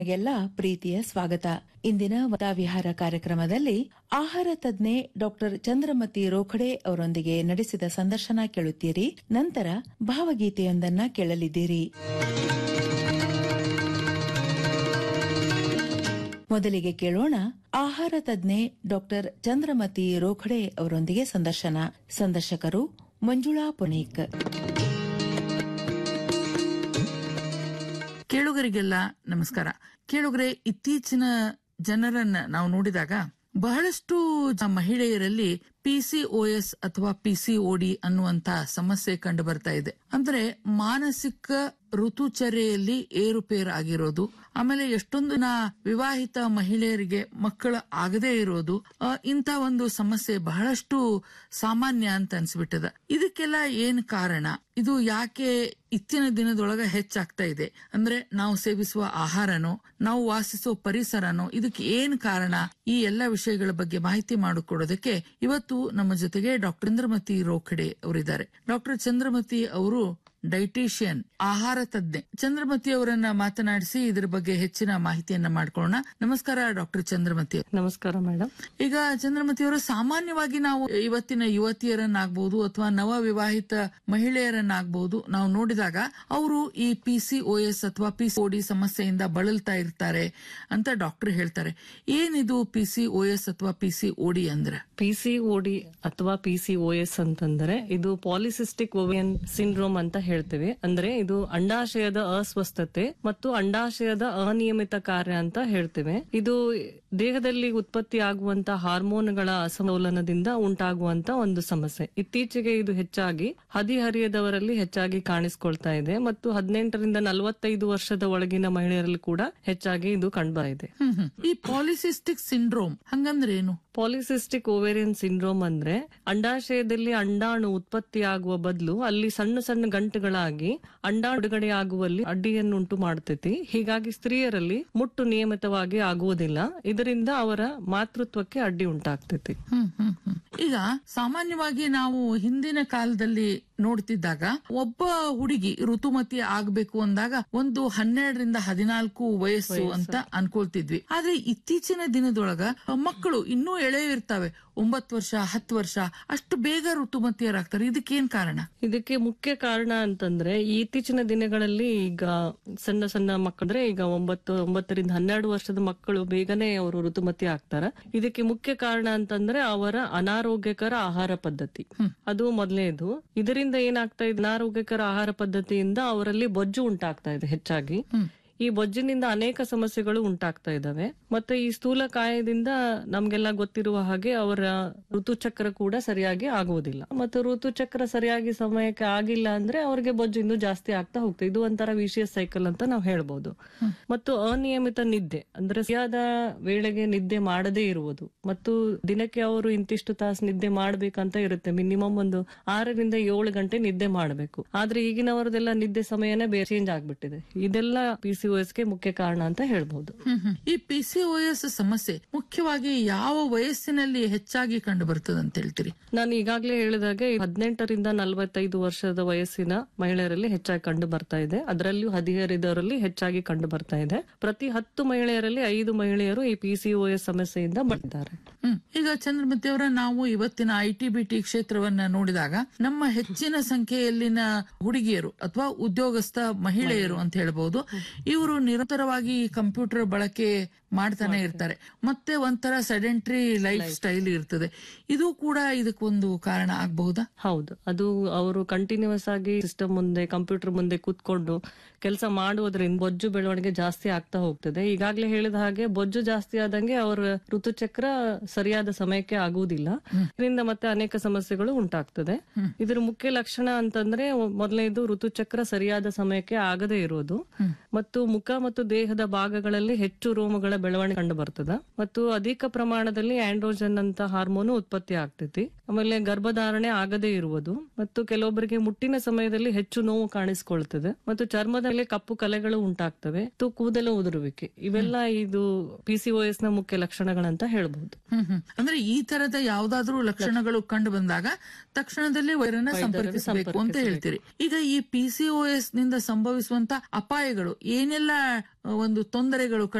ಎಲ್ಲ ಪ್ರೀತಿಯ ಸ್ವಾಗತ ಇಂದಿನ ವತಾವಿಹಾರ ಕಾರ್ಯಕ್ರಮದಲ್ಲಿ ಆಹಾರ ತಜ್ಞೆ ಡಾಕ್ಟರ್ ಚಂದ್ರಮತಿ ರೋಖಡೆ ಅವರೊಂದಿಗೆ ನಡೆಸಿದ ಸಂದರ್ಶನ ಕೇಳುತ್ತೀರಿ ನಂತರ ಭಾವಗೀತೆಯೊಂದನ್ನ ಕೇಳಲಿದ್ದೀರಿ ಮೊದಲಿಗೆ ಕೇಳೋಣ ಆಹಾರ ತಜ್ಞೆ ಡಾಕ್ಟರ್ ಚಂದ್ರಮತಿ ರೋಖಡೆ ಅವರೊಂದಿಗೆ ಸಂದರ್ಶನ ಸಂದರ್ಶಕರು ಮಂಜುಳಾ ಪುನೀಕ್ ಕೇಳುಗರಿಗೆಲ್ಲ ನಮಸ್ಕಾರ ಕೇಳುಗರೆ ಇತ್ತೀಚಿನ ಜನರನ್ನ ನಾವು ನೋಡಿದಾಗ ಬಹಳಷ್ಟು ಜ- ಮಹಿಳೆಯರಲ್ಲಿ ಪಿಸಿಒಎಸ್ ಅಥವಾ ಪಿಸಿಒಡಿ ಅನ್ನುವಂತ ಸಮಸ್ಯೆ ಕಂಡು ಬರ್ತಾ ಇದೆ ಅಂದ್ರೆ ಮಾನಸಿಕ ಋತುಚರ್ಯೆಯಲ್ಲಿ ಏರುಪೇರು ಆಗಿರೋದು ಆಮೇಲೆ ಎಷ್ಟೊಂದು ನಾ ವಿವಾಹಿತ ಮಹಿಳೆಯರಿಗೆ ಮಕ್ಕಳು ಆಗದೇ ಇರೋದು ಆ, ಇಂಥ ಒಂದು ಸಮಸ್ಯೆ ಬಹಳಷ್ಟು ಸಾಮಾನ್ಯ ಅಂತ ಅನ್ಸ್ಬಿಟ್ಟದ ಇದಕ್ಕೆಲ್ಲ ಏನ್ ಕಾರಣ ಇದು ಯಾಕೆ ಇತ್ತಿನ ದಿನದೊಳಗ ಹೆಚ್ಚಾಗ್ತಾ ಇದೆ ಅಂದ್ರೆ ನಾವು ಸೇವಿಸುವ ಆಹಾರನೋ ನಾವು ವಾಸಿಸೋ ಪರಿಸರನೋ ಇದಕ್ಕೆ ಏನ್ ಕಾರಣ ಈ ಎಲ್ಲ ವಿಷಯಗಳ ಬಗ್ಗೆ ಮಾಹಿತಿ ಮಾಡಿಕೊಡೋದಕ್ಕೆ ಇವತ್ತು ನಮ್ಮ ಜೊತೆಗೆ ಡಾಕ್ಟರ್ ಚಂದ್ರಮತಿ ರೋಖಡೆ ಅವರಿದ್ದಾರೆ ಡಾಕ್ಟರ್ ಚಂದ್ರಮತಿ ಅವರು ಡೈಟಿಷಿಯನ್ ಆಹಾರ ತಜ್ಞೆ ಚಂದ್ರಮತಿ ಅವರನ್ನ ಮಾತನಾಡಿಸಿ ಇದ್ರ ಬಗ್ಗೆ ಹೆಚ್ಚಿನ ಮಾಹಿತಿಯನ್ನ ಮಾಡ್ಕೊಳ್ಳೋಣ ನಮಸ್ಕಾರ ಡಾಕ್ಟರ್ ಚಂದ್ರಮತಿ ಅವ್ರೆ. ನಮಸ್ಕಾರ ಮೇಡಮ್ ಈಗ ಚಂದ್ರಮತಿ ಅವರು ಸಾಮಾನ್ಯವಾಗಿ ನಾವು ಇವತ್ತಿನ ಯುವತಿಯರನ್ನಾಗಬಹುದು ಅಥವಾ ನವ ವಿವಾಹಿತ ಮಹಿಳೆಯರನ್ನಾಗಬಹುದು ನಾವು ನೋಡಿದಾಗ ಅವರು ಈ ಪಿ ಸಿ ಎಸ್ ಅಥವಾ ಪಿ ಡಿ ಸಮಸ್ಯೆಯಿಂದ ಬಳಲ್ತಾ ಇರ್ತಾರೆ ಅಂತ ಡಾಕ್ಟರ್ ಹೇಳ್ತಾರೆ ಏನಿದು ಪಿ ಸಿ ಎಸ್ ಅಥವಾ ಪಿ ಸಿ ಡಿ ಅಂದ್ರೆ ಪಿಸಿಒಡಿ ಅಥವಾ ಪಿಸಿಒಎಸ್ ಅಂತಂದ್ರೆ ಇದು ಪಾಲಿಸಿಸ್ಟಿಕ್ ಓವಿಯನ್ ಸಿಂಡ್ರೋಮ್ ಅಂತ ಹೇಳ್ತೇವೆ ಅಂದ್ರೆ ಇದು ಅಂಡಾಶಯದ ಅಸ್ವಸ್ಥತೆ ಮತ್ತು ಅಂಡಾಶಯದ ಅನಿಯಮಿತ ಕಾರ್ಯ ಅಂತ ಹೇಳ್ತೇವೆ ಇದು ದೇಹದಲ್ಲಿ ಉತ್ಪತ್ತಿ ಆಗುವಂತ ಹಾರ್ಮೋನ್ಗಳ ಅಸಮತೋಲನದಿಂದ ಉಂಟಾಗುವಂತ ಒಂದು ಸಮಸ್ಯೆ ಇತ್ತೀಚೆಗೆ ಇದು ಹೆಚ್ಚಾಗಿ ಹದಿಹರಿಯದವರಲ್ಲಿ ಹೆಚ್ಚಾಗಿ ಕಾಣಿಸ್ಕೊಳ್ತಾ ಇದೆ ಮತ್ತು ಹದಿನೆಂಟರಿಂದ ನಲವತ್ತೈದು ವರ್ಷದ ಒಳಗಿನ ಮಹಿಳೆಯರಲ್ಲಿ ಕೂಡ ಹೆಚ್ಚಾಗಿ ಇದು ಕಂಡುಬರಿದೆ ಹ್ಮ್ ಹ್ಮ್. ಈ ಪಾಲಿಸಿಸ್ಟಿಕ್ ಸಿಂಡ್ರೋಮ್ ಹಂಗಂದ್ರೆ ಏನು ಪಾಲಿಸಿಸ್ಟಿಕ್ ಓವೇರಿಯನ್ ಸಿಂಡ್ರೋಮ್ ಅಂದ್ರೆ ಅಂಡಾಶಯದಲ್ಲಿ ಅಂಡಾಣು ಉತ್ಪತ್ತಿಯಾಗುವ ಬದಲು ಅಲ್ಲಿ ಸಣ್ಣ ಸಣ್ಣ ಗಂಟುಗಳಾಗಿ ಅಂಡಾಣು ಬಿಡುಗಡೆ ಆಗುವಲ್ಲಿ ಅಡ್ಡಿಯನ್ನುಂಟು ಮಾಡ್ತೈತಿ ಹೀಗಾಗಿ ಸ್ತ್ರೀಯರಲ್ಲಿ ಮುಟ್ಟು ನಿಯಮಿತವಾಗಿ ಆಗುವುದಿಲ್ಲ ಇದರಿಂದ ಅವರ ಮಾತೃತ್ವಕ್ಕೆ ಅಡ್ಡಿ ಉಂಟಾಗ್ತೈತಿ ಹ್ಮ್ ಹ್ಮ್ ಹ್ಮ್. ಈಗ ಸಾಮಾನ್ಯವಾಗಿ ನಾವು ಹಿಂದಿನ ಕಾಲದಲ್ಲಿ ನೋಡ್ತಿದ್ದಾಗ ಒಬ್ಬ ಹುಡುಗಿ ಋತುಮತಿ ಆಗ್ಬೇಕು ಅಂದಾಗ ಒಂದು ಹನ್ನೆರಡರಿಂದ ಹದಿನಾಲ್ಕು ವಯಸ್ಸು ಅಂತ ಅನ್ಕೊಳ್ತಿದ್ವಿ ಆದ್ರೆ ಇತ್ತೀಚಿನ ದಿನದೊಳಗ ಮಕ್ಕಳು ಇನ್ನೂ ಎಳೆ ಇರ್ತಾವೆ ಒಂಬತ್ತು ವರ್ಷ ಹತ್ತು ವರ್ಷ ಅಷ್ಟು ಬೇಗ ಋತುಮತಿಯರಾಗ್ತಾರೆ ಇದಕ್ಕೇನ್ ಕಾರಣ ಇದಕ್ಕೆ ಮುಖ್ಯ ಕಾರಣ ಅಂತಂದ್ರೆ ಈ ಇತ್ತೀಚಿನ ದಿನಗಳಲ್ಲಿ ಈಗ ಸಣ್ಣ ಸಣ್ಣ ಮಕ್ಕಳಂದ್ರೆ ಈಗ ಒಂಬತ್ತು ಒಂಬತ್ತರಿಂದ ಹನ್ನೆರಡು ವರ್ಷದ ಮಕ್ಕಳು ಬೇಗನೆ ಅವರು ಋತುಮತಿ ಆಗ್ತಾರ ಇದಕ್ಕೆ ಮುಖ್ಯ ಕಾರಣ ಅಂತಂದ್ರೆ ಅವರ ಅನಾರೋಗ್ಯಕರ ಆಹಾರ ಪದ್ಧತಿ ಅದು ಮೊದಲನೇದು ಇದರಿಂದ ಏನಾಗ್ತಾ ಇದೆ ಅನಾರೋಗ್ಯಕರ ಆಹಾರ ಪದ್ಧತಿಯಿಂದ ಅವರಲ್ಲಿ ಬೊಜ್ಜು ಉಂಟಾಗ್ತಾ ಇದೆ ಹೆಚ್ಚಾಗಿ ಈ ಬೊಜ್ಜಿನಿಂದ ಅನೇಕ ಸಮಸ್ಯೆಗಳು ಉಂಟಾಗ್ತಾ ಇದಾವೆ ಮತ್ತೆ ಈ ಸ್ಥೂಲಕಾಯದಿಂದ ನಮ್ಗೆಲ್ಲ ಗೊತ್ತಿರುವ ಹಾಗೆ ಅವರ ಋತುಚಕ್ರ ಕೂಡ ಸರಿಯಾಗಿ ಆಗುವುದಿಲ್ಲ ಮತ್ತು ಋತುಚಕ್ರ ಸರಿಯಾಗಿ ಸಮಯಕ್ಕೆ ಆಗಿಲ್ಲ ಅಂದ್ರೆ ಅವ್ರಿಗೆ ಬೊಜ್ಜು ಇನ್ನೂ ಜಾಸ್ತಿ ಆಗ್ತಾ ಹೋಗ್ತದೆ ಇದು ಒಂಥರ ವಿಶಿಯಸ್ ಸೈಕಲ್ ಅಂತ ನಾವು ಹೇಳ್ಬೋದು ಮತ್ತು ಅನಿಯಮಿತ ನಿದ್ದೆ ಅಂದ್ರೆ ಸರಿಯಾದ ವೇಳೆಗೆ ನಿದ್ದೆ ಮಾಡದೇ ಇರುವುದು ಮತ್ತು ದಿನಕ್ಕೆ ಅವರು ಇಂತಿಷ್ಟು ತಾಸು ನಿದ್ದೆ ಮಾಡ್ಬೇಕಂತ ಇರುತ್ತೆ ಮಿನಿಮಮ್ ಒಂದು ಆರರಿಂದ ಏಳು ಗಂಟೆ ನಿದ್ದೆ ಮಾಡಬೇಕು ಆದ್ರೆ ಈಗಿನವರದೆಲ್ಲ ನಿದ್ದೆ ಸಮಯನೇ ಬೇರೆ ಚೇಂಜ್ ಆಗ್ಬಿಟ್ಟಿದೆ ಇದೆಲ್ಲ ಪಿ ಸಿ ಗೆ ಮುಖ್ಯ ಕಾರಣ ಅಂತ ಹೇಳ್ಬಹುದು ಹ್ಮ್ ಹ್ಮ್. ಈ ಪಿ ಸಿ ಸಮಸ್ಯೆ ಮುಖ್ಯವಾಗಿ ಯಾವ ವಯಸ್ಸಿನಲ್ಲಿ ಹೆಚ್ಚಾಗಿ ಕಂಡು ಬರ್ತದೆ ಅಂತ ಹೇಳ್ತೀರಿ ನಾನು ಈಗಾಗಲೇ ಹೇಳಿದಾಗೆ ಹದಿನೆಂಟರಿಂದ ನಲವತ್ತೈದು ವರ್ಷದ ವಯಸ್ಸಿನ ಮಹಿಳೆಯರಲ್ಲಿ ಹೆಚ್ಚಾಗಿ ಕಂಡು ಬರ್ತಾ ಇದೆ ಅದರಲ್ಲಿಯೂ ಹದಿಹರಿದವರಲ್ಲಿ ಹೆಚ್ಚಾಗಿ ಕಂಡು ಬರ್ತಾ ಇದೆ ಪ್ರತಿ ಹತ್ತು ಮಹಿಳೆಯರಲ್ಲಿ ಐದು ಮಹಿಳೆಯರು ಈ ಪಿ ಸಿ ಸಮಸ್ಯೆಯಿಂದ ಬಂದಿದ್ದಾರೆ ಹ್ಮ್ ಈಗ ಚಂದ್ರಮತಿ ಅವರ ನಾವು ಇವತ್ತಿನ ಐ ಟಿ ಬಿ ಟಿ ಕ್ಷೇತ್ರವನ್ನ ನೋಡಿದಾಗ ನಮ್ಮ ಹೆಚ್ಚಿನ ಸಂಖ್ಯೆಯಲ್ಲಿನ ಹುಡುಗಿಯರು ಅಥವಾ ಉದ್ಯೋಗಸ್ಥ ಮಹಿಳೆಯರು ಅಂತ ಹೇಳ್ಬಹುದು ಇವರು ನಿರಂತರವಾಗಿ ಕಂಪ್ಯೂಟರ್ ಬಳಕೆ ಮಾಡ್ತಾನೆ ಇರ್ತಾರೆ ಮತ್ತೆ ಒಂಥರ ಸೆಡೆಂಟ್ರಿ ಲೈಫ್ ಸ್ಟೈಲ್ ಇರ್ತದೆ ಇದು ಕೂಡ ಇದಕ್ಕೊಂದು ಕಾರಣ ಆಗಬಹುದಾ ಹೌದು ಅದು ಅವರು ಕಂಟಿನ್ಯೂಸ್ ಆಗಿ ಸಿಸ್ಟಮ್ ಮುಂದೆ ಕಂಪ್ಯೂಟರ್ ಮುಂದೆ ಕೂತ್ಕೊಂಡು ಕೆಲಸ ಮಾಡುವುದರಿಂದ ಬೊಜ್ಜು ಬೆಳವಣಿಗೆ ಜಾಸ್ತಿ ಆಗ್ತಾ ಹೋಗ್ತದೆ ಈಗಾಗಲೇ ಹೇಳಿದ ಹಾಗೆ ಬೊಜ್ಜು ಜಾಸ್ತಿ ಆದಂಗೆ ಅವರ ಋತುಚಕ್ರ ಸರಿಯಾದ ಸಮಯಕ್ಕೆ ಆಗುವುದಿಲ್ಲ ಇದರಿಂದ ಮತ್ತೆ ಅನೇಕ ಸಮಸ್ಯೆಗಳು ಉಂಟಾಗ್ತದೆ ಇದರ ಮುಖ್ಯ ಲಕ್ಷಣ ಅಂತಂದ್ರೆ ಮೊದಲನೇದು ಋತುಚಕ್ರ ಸರಿಯಾದ ಸಮಯಕ್ಕೆ ಆಗದೇ ಇರೋದು ಮತ್ತು ಮುಖ ಮತ್ತು ದೇಹದ ಭಾಗಗಳಲ್ಲಿ ಹೆಚ್ಚು ರೋಮಗಳ ಬೆಳವಣಿಗೆ ಕಂಡು ಬರ್ತದ ಮತ್ತು ಅಧಿಕ ಪ್ರಮಾಣದಲ್ಲಿ ಆಂಡ್ರೋಜನ್ ಅಂತ ಹಾರ್ಮೋನು ಉತ್ಪತ್ತಿ ಆಗ್ತೈತಿ ಆಮೇಲೆ ಗರ್ಭಧಾರಣೆ ಆಗದೇ ಇರುವುದು ಮತ್ತು ಕೆಲವೊಬ್ಬರಿಗೆ ಮುಟ್ಟಿನ ಸಮಯದಲ್ಲಿ ಹೆಚ್ಚು ನೋವು ಕಾಣಿಸ್ಕೊಳ್ತದೆ ಮತ್ತು ಚರ್ಮದ ಮೇಲೆ ಕಪ್ಪು ಕಲೆಗಳು ಉಂಟಾಗ್ತವೆ ಮತ್ತು ಕೂದಲು ಉದುರುವಿಕೆ ಇವೆಲ್ಲ ಇದು ಪಿಸಿಒಎಸ್ ನ ಮುಖ್ಯ ಲಕ್ಷಣಗಳಂತ ಹೇಳ್ಬಹುದು ಹ್ಮ್ ಹ್ಮ್. ಅಂದ್ರೆ ಈ ತರದ ಯಾವ್ದಾದ್ರೂ ಲಕ್ಷಣಗಳು ಕಂಡು ಬಂದಾಗ ತಕ್ಷಣದಲ್ಲಿ ವೈರನ್ನ ಸಂಪರ್ಕಿಸಬೇಕು ಅಂತ ಹೇಳ್ತೀರಿ ಈಗ ಈ ಪಿಸಿಒಎಸ್ ನಿಂದ ಸಂಭವಿಸುವಂತ ಅಪಾಯಗಳು ಏನೆಲ್ಲ ಆ, ಒಂದು ತೊಂದರೆಗಳು